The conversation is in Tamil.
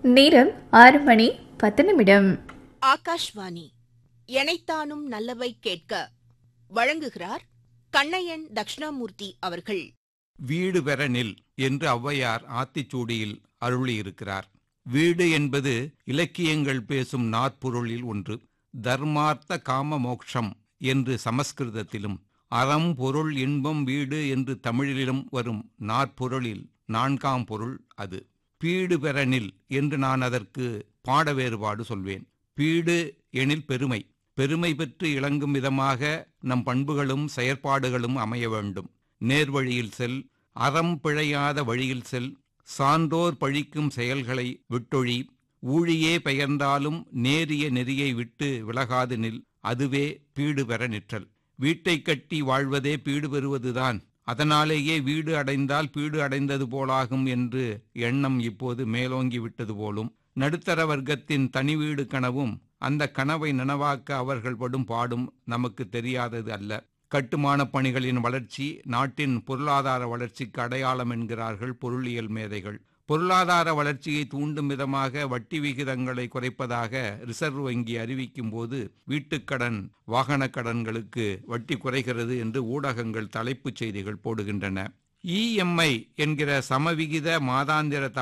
நேரம் ஆறு மணி பத்து நிமிடம் ஆகாஷ்வாணி எனைத்தானும் நல்லவை கேட்க வழங்குகிறார் கண்ணையன் தக்ஷணாமூர்த்தி அவர்கள் வீடு பெற நில் என்று ஔவையார் ஆத்திச்சூடியில் அருளியிருக்கிறார் வீடு என்பது இலக்கியங்கள் பேசும் நாற்பொருளில் ஒன்று தர்மார்த்த காம மோக்ஷம் என்று சமஸ்கிருதத்திலும் அறம் பொருள் இன்பம் வீடு என்று தமிழிலும் வரும் நாற்பொருளில் நான்காம் பொருள் அது பீடு பெற நில் என்று நான் அதற்கு பாட வேறுபாடு சொல்வேன் பீடு எனில் பெருமை பெருமை பெற்று இளங்கும் விதமாக நம் பண்புகளும் செயற்பாடுகளும் அமைய வேண்டும் நேர்வழியில் செல் அறம் பிழையாத வழியில் செல் சான்றோர் பழிக்கும் செயல்களை விட்டொழி ஊழியே பெயர்ந்தாலும் நேரிய நெறியை விட்டு விலகாது நில் அதுவே பீடு பெற நிற்றல் வீட்டை கட்டி வாழ்வதே பீடு பெறுவதுதான் அதனாலேயே வீடு அடைந்தால் பீடு அடைந்தது போலாகும் என்று எண்ணம் இப்போது மேலோங்கி விட்டது போலும் நடுத்தர வர்க்கத்தின் தனி வீடு கனவும் அந்த கனவை நனவாக்க அவர்கள் படும் பாடும் நமக்கு தெரியாதது அல்ல கட்டுமான பணிகளின் வளர்ச்சி நாட்டின் பொருளாதார வளர்ச்சிக்கு அடையாளம் என்கிறார்கள் பொருளியல் மேதைகள் பொருளாதார வளர்ச்சியை தூண்டும் விதமாக வட்டி விகிதங்களை குறைப்பதாக ரிசர்வ் வங்கி அறிவிக்கும் போது வீட்டுக்கடன் வாகன கடன்களுக்கு வட்டி குறைகிறது என்று ஊடகங்கள் தலைப்புச் செய்திகள் போடுகின்றன இஎம்ஐ என்கிற சமவிகித மாதாந்திர